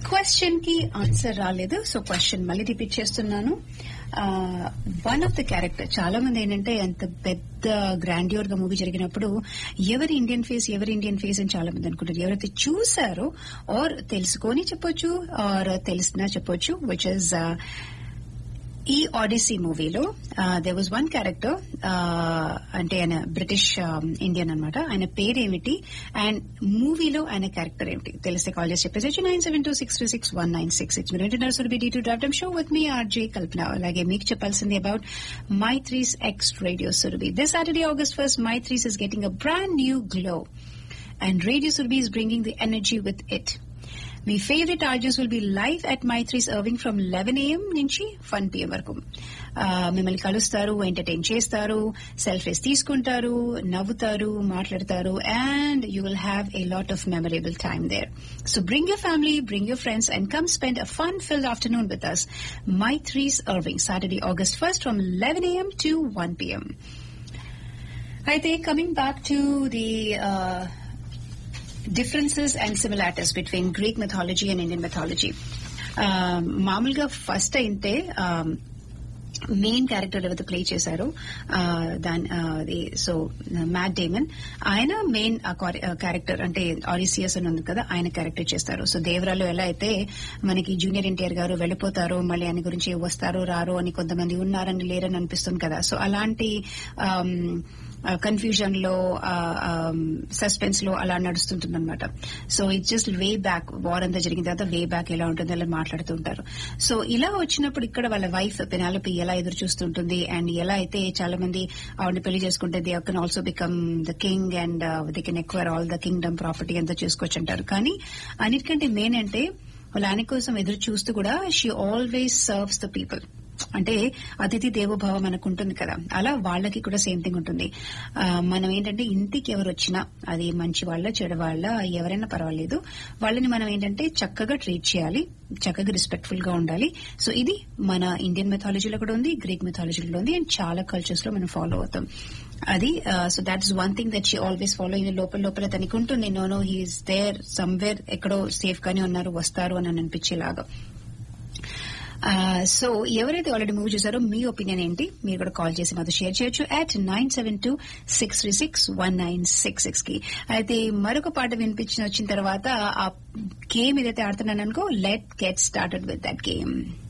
Question కి answer రాలేదు so question మళ్ళీ రిపీట్ చేస్తున్నాను వన్ ఆఫ్ ద క్యారెక్టర్ చాలా మంది ఏంటంటే అంత పెద్ద గ్రాండ్యూర్ గా మూవీ జరిగినప్పుడు ఎవరి ఇండియన్ ఫేస్ ఎవరి ఇండియన్ ఫేస్ అని చాలా మంది అనుకుంటారు ఎవరైతే చూసారో ఆర్ తెలుసుకొని చెప్పొచ్చు ఆర్ తెలిసినా చెప్పొచ్చు విచ్ ఇస్ ఈ ఆడిసీ మూవీలో దే వాజ్ వన్ క్యారెక్టర్ అంటే ఆయన బ్రిటిష్ ఇండియన్ అనమాట ఆయన పేరేమిటి అండ్ మూవీలో ఆయన క్యారెక్టర్ ఏమిటి తెలిస్తే కాల్ చేసి చెప్పేసి nine seven two six three six one nine six six మీరు వింటున్నారు సురభి డి టూ డ్రాఫ్టమ్ షో విత్ మీ ఆర్జే కల్పన అలాగే మీకు చెప్పాల్సింది about Maitris X Radio Surabhi this Saturday August first Maitris is getting a brand new glow and Radio Surabhi is bringing the energy with it. మీ favourite RJs will be live at Maitris Irving from eleven AM నుంచి one PM వరకు మిమ్మల్ని కలుస్తారు entertain చేస్తారు selfies తీసుకుంటారు నవ్వుతారు మాట్లాడతారు and you will have a lot of memorable time there so bring your family bring your friends and come spend a fun filled afternoon with us Maitris Irving Saturday August first from eleven AM to one PM అయితే coming back to the differences and similarities between Greek mythology and Indian mythology. మామూలుగా first అయితే main character ఎవరైతే play చేశారో దాని so Matt Damon ఆయన main character అంటే Odysseus అని ఉంది కదా ఆయన క్యారెక్టర్ చేస్తారు సో దేవరాలో ఎలా అయితే మనకి జూనియర్ ఎన్టీఆర్ గారు వెళ్ళిపోతారో మళ్ళీ ఆయన గురించి వస్తారో రారో అని కొంతమంది ఉన్నారని లేరని అనిపిస్తుంది కదా సో అలాంటి కన్ఫ్యూజన్ లో సస్పెన్స్ లో అలా నడుస్తుంటుంది అనమాట so it just way back war అంతా జరిగిన తర్వాత వే బ్యాక్ ఎలా ఉంటుంది అలా మాట్లాడుతుంటారు సో ఇలా వచ్చినప్పుడు ఇక్కడ వాళ్ళ వైఫ్ పెనాలపి ఎలా ఎదురు చూస్తుంటుంది అండ్ ఎలా అయితే చాలా మంది ఆవిడ పెళ్లి చేసుకుంటే they can also become the king and they can acquire all the kingdom property అంతా చేసుకోవచ్చు అంటారు కానీ అన్నిటికంటే మెయిన్ అంటే వాళ్ళ ఆయన కోసం ఎదురు చూస్తూ కూడా she always serves the people అంటే అతిథి దేవోభావం మనకు ఉంటుంది కదా అలా వాళ్ళకి కూడా సేమ్ థింగ్ ఉంటుంది మనం ఏంటంటే ఇంటికి ఎవరు వచ్చినా అది మంచి వాళ్ళ చెడు వాళ్ళ ఎవరైనా పర్వాలేదు వాళ్ళని మనం ఏంటంటే చక్కగా ట్రీట్ చేయాలి చక్కగా రెస్పెక్ట్ఫుల్ గా ఉండాలి సో ఇది మన ఇండియన్ మెథాలజీలో కూడా ఉంది గ్రీక్ మెథాలజీలో ఉంది అండ్ చాలా కల్చర్స్ లో మనం ఫాలో అవుతాం అది so that is one thing that she always follow అయిన లోపల లోపల తనకి ఉంటుంది no no he's there somewhere ఎక్కడో సేఫ్ గానే ఉన్నారు వస్తారు అని అనిపించేలాగా సో ఎవరైతే ఆల్రెడీ మూవీ చూసారో మీ ఒపీనియన్ ఏంటి మీరు కూడా కాల్ చేసి మాతో షేర్ చేయొచ్చు at nine seven two six three six one nine six six కి అయితే మరొక పాట వినిపించిన వచ్చిన తర్వాత ఆ గేమ్ ఏదైతే ఆడుతున్నాను అనుకో let get started with that game